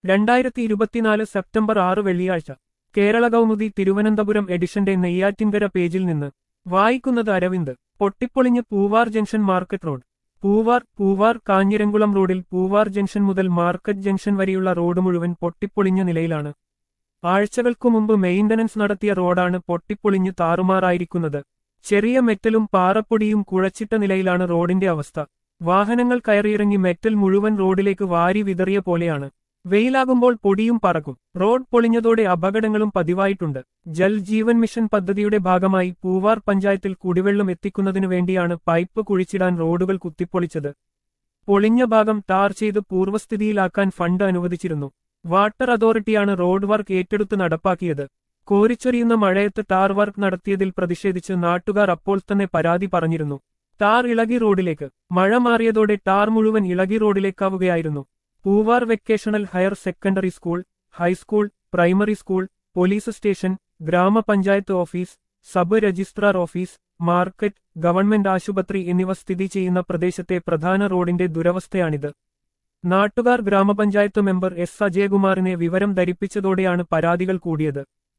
രണ്ടായിരത്തി ഇരുപത്തിനാല് സെപ്റ്റംബർ ആറ് വെള്ളിയാഴ്ച കേരള കൗമുദി തിരുവനന്തപുരം എഡിഷന്റെ നെയ്യാറ്റിൻകര പേജിൽ നിന്ന് വായിക്കുന്നത് അരവിന്ദ് പൊട്ടിപ്പൊളിഞ്ഞ് Poovar junction market road Poovar Poovar Kanjiramkulam റോഡിൽ പൂവാർ ജംഗ്ഷൻ മുതൽ മാർക്കറ്റ് ജംഗ്ഷൻ വരെയുള്ള റോഡ് മുഴുവൻ പൊട്ടിപ്പൊളിഞ്ഞ നിലയിലാണ് ആഴ്ചകൾക്കു മുമ്പ് മെയിന്റനൻസ് നടത്തിയ റോഡാണ് പൊട്ടിപ്പൊളിഞ്ഞ് താറുമാറായിരിക്കുന്നത് ചെറിയ മെറ്റലും പാറപ്പൊടിയും കുഴച്ചിട്ട നിലയിലാണ് റോഡിന്റെ അവസ്ഥ വാഹനങ്ങൾ കയറിയിറങ്ങി മെറ്റൽ മുഴുവൻ റോഡിലേക്ക് വാരി വിതറിയ പോലെയാണ് വെയിലാകുമ്പോൾ പൊടിയും പറക്കും റോഡ് പൊളിഞ്ഞതോടെ അപകടങ്ങളും പതിവായിട്ടുണ്ട് ജൽ ജീവൻ മിഷൻ പദ്ധതിയുടെ ഭാഗമായി പൂവാർ പഞ്ചായത്തിൽ കുടിവെള്ളം എത്തിക്കുന്നതിനു വേണ്ടിയാണ് പൈപ്പ് കുഴിച്ചിടാൻ റോഡുകൾ കുത്തിപ്പൊളിച്ചത് പൊളിഞ്ഞ ഭാഗം ടാർ ചെയ്ത് പൂർവ്വസ്ഥിതിയിലാക്കാൻ ഫണ്ട് അനുവദിച്ചിരുന്നു വാട്ടർ അതോറിറ്റിയാണ് റോഡ് വർക്ക് ഏറ്റെടുത്ത് നടപ്പാക്കിയത് കോരിച്ചൊരിയുന്ന മഴയത്ത് ടാർ വർക്ക് നടത്തിയതിൽ പ്രതിഷേധിച്ച് നാട്ടുകാർ അപ്പോൾ തന്നെ പരാതി പറഞ്ഞിരുന്നു ടാർ ഇളകി റോഡിലേക്ക് മഴ മാറിയതോടെ ടാർ മുഴുവൻ ഇളകി റോഡിലേക്കാവുകയായിരുന്നു Poovar vocational higher secondary school high school primary school police station grama panchayat office sub registrar office market government ആശുപത്രി എന്നിവ സ്ഥിതി ചെയ്യുന്ന പ്രദേശത്തെ പ്രധാന റോഡിന്റെ ദുരവസ്ഥയാണിത് നാട്ടുകാർ ഗ്രാമപഞ്ചായത്ത് മെമ്പർ എസ് അജയകുമാറിനെ വിവരം ധരിപ്പിച്ചതോടെയാണ് പരാതികൾ കൂടിയത്